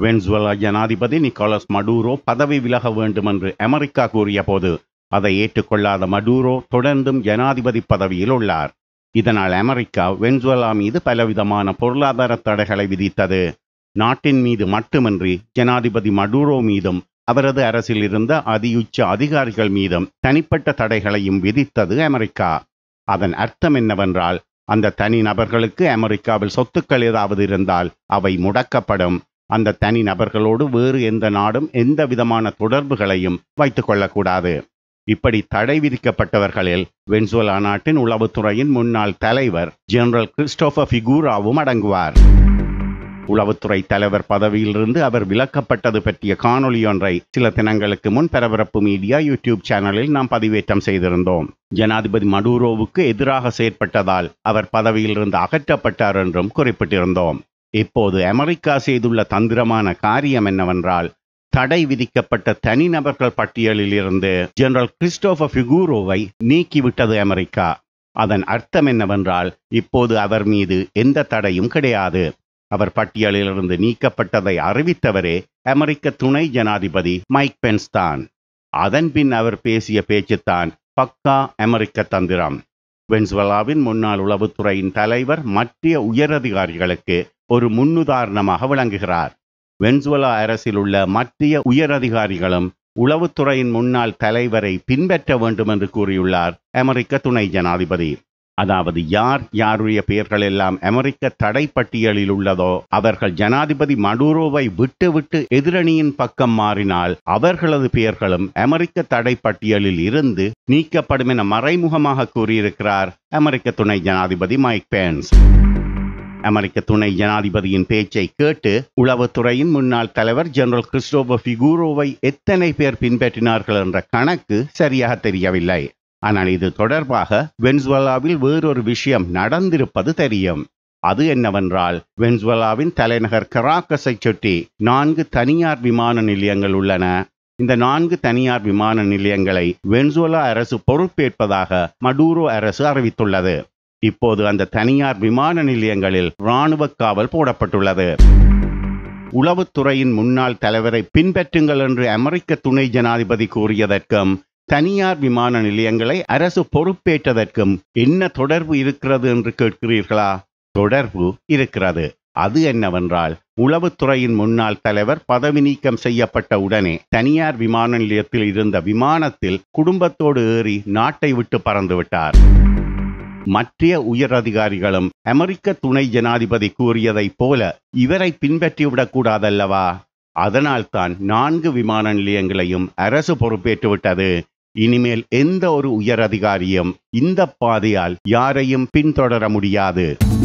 Venezuela ஜனாதிபதி Nicolas மடூரோ பதவி விலக வேண்டும் என்று அமெரிக்கா கூறியபோது அதை ஏற்றுக்கொள்ளாத மடூரோ தொடர்ந்தும் ஜனாதிபதி பதவியில் உள்ளார் இதனால் அமெரிக்கா வெனிசுவேலா மீது பலவிதமான பொருளாதார தடைகளை விதித்தது நாட்டின் மீது மட்டுமின்றி ஜனாதிபதி மடூரோ மீதும் அவரது அரசில் இருந்த அதியுச்ச அதிகாரிகள் மீதும் தனிப்பட்ட தடைகளையும் விதித்தது அமெரிக்கா அதன் அர்த்தம் என்னவென்றால் அந்த தனி நபர்களுக்கு அமெரிக்காவில் சொத்துக்கள் ஏதாவது இருந்தால் அவை முடக்கப்படும் அந்த தனி நபர்களோடு வேறு எந்த நாடும் எந்த விதமான தொடர்புகளையும் வைத்துக் கொள்ளக்கூடாது இப்படி தடை விதிக்கப்பட்டவர்களில் வென்சுவலா நாட்டின் உளவுத்துறையின் முன்னாள் தலைவர் ஜெனரல் கிறிஸ்டோபர் ஃபிகூராவும் அடங்குவார் உளவுத்துறை தலைவர் பதவியிலிருந்து அவர் விலக்கப்பட்டது பற்றிய காணொளியொன்றை சில தினங்களுக்கு முன் பரபரப்பு மீடியா யூடியூப் சேனலில் நாம் பதிவேற்றம் செய்திருந்தோம் ஜனாதிபதி மடூரோவுக்கு எதிராக செயற்பட்டதால் அவர் பதவியிலிருந்து அகற்றப்பட்டார் என்றும் குறிப்பிட்டிருந்தோம் இப்போது அமெரிக்கா செய்துள்ள தந்திரமான காரியம் என்னவென்றால் தடை விதிக்கப்பட்ட தனிநபர்கள் பட்டியலில் இருந்து ஜெனரல் கிறிஸ்டோபர் ஃபிகூரோவை நீக்கிவிட்டது அமெரிக்கா அதன் அர்த்தம் என்னவென்றால் இப்போது அவர் மீது எந்த தடையும் கிடையாது அவர் பட்டியலிலிருந்து நீக்கப்பட்டதை அறிவித்தவரே அமெரிக்க துணை ஜனாதிபதி மைக் பென்ஸ் தான் அதன்பின் அவர் பேசிய பேச்சுத்தான் பக்கா அமெரிக்க தந்திரம் வென்சுவலாவின் முன்னாள் உளவுத்துறையின் தலைவர் மற்ற உயரதிகாரிகளுக்கு ஒரு முன்னுதாரணமாக விளங்குகிறார் வென்சுவலா அரசில் உள்ள மத்திய உயரதிகாரிகளும் உளவுத்துறையின் முன்னாள் தலைவரை பின்பற்ற வேண்டும் என்று கூறியுள்ளார் அமெரிக்க துணை ஜனாதிபதி அதாவது யார் யாருடைய பெயர்கள் எல்லாம் அமெரிக்க தடை பட்டியலில் உள்ளதோ அவர்கள் ஜனாதிபதி மடூரோவை விட்டுவிட்டு எதிரணியின் பக்கம் மாறினால் அவர்களது பெயர்களும் அமெரிக்க தடை பட்டியலில் இருந்து நீக்கப்படும் என மறைமுகமாக கூறியிருக்கிறார் அமெரிக்க துணை ஜனாதிபதி மைக் பேன்ஸ் அமெரிக்க துணை ஜனாதிபதியின் பேச்சை கேட்டு உளவுத்துறையின் முன்னாள் தலைவர் ஜெனரல் கிறிஸ்டோபர் ஃபிகூரோவை எத்தனை பேர் பின்பற்றினார்கள் என்ற கணக்கு சரியாக தெரியவில்லை ஆனால் இது தொடர்பாக வென்சுவலாவில் வேறொரு விஷயம் நடந்திருப்பது தெரியும் அது என்னவென்றால் வென்சுவலாவின் தலைநகர் கராக்கஸை சுற்றி நான்கு தனியார் விமான நிலையங்கள் உள்ளன இந்த நான்கு தனியார் விமான நிலையங்களை வென்சுவலா அரசு பொறுப்பேற்பதாக மடூரோ அரசு அறிவித்துள்ளது இப்போது அந்த தனியார் விமான நிலையங்களில் இராணுவ காவல் போடப்பட்டுள்ளது உளவுத்துறையின் முன்னாள் தலைவரை பின்பற்றுங்கள் என்று அமெரிக்க துணை ஜனாதிபதி கூறியதற்கும் தனியார் விமான நிலையங்களை அரசு பொறுப்பேற்றதற்கும் என்ன தொடர்பு இருக்கிறது என்று கேட்கிறீர்களா தொடர்பு இருக்கிறது அது என்னவென்றால் உளவுத்துறையின் முன்னாள் தலைவர் பதவி நீக்கம் செய்யப்பட்ட உடனே தனியார் விமான நிலையத்தில் இருந்த விமானத்தில் குடும்பத்தோடு ஏறி நாட்டை விட்டு பறந்துவிட்டார் மற்ற உயர் அதிகாரிகளும் அமெரிக்க துணை ஜனாதிபதி கூறியதைப் போல இவரை பின்பற்றிவிடக் கூடாதல்லவா அதனால்தான் நான்கு விமான நிலையங்களையும் அரசு பொறுப்பேற்றுவிட்டது இனிமேல் எந்த ஒரு உயர் அதிகாரியும் இந்த பாதையால் யாரையும் பின்தொடர முடியாது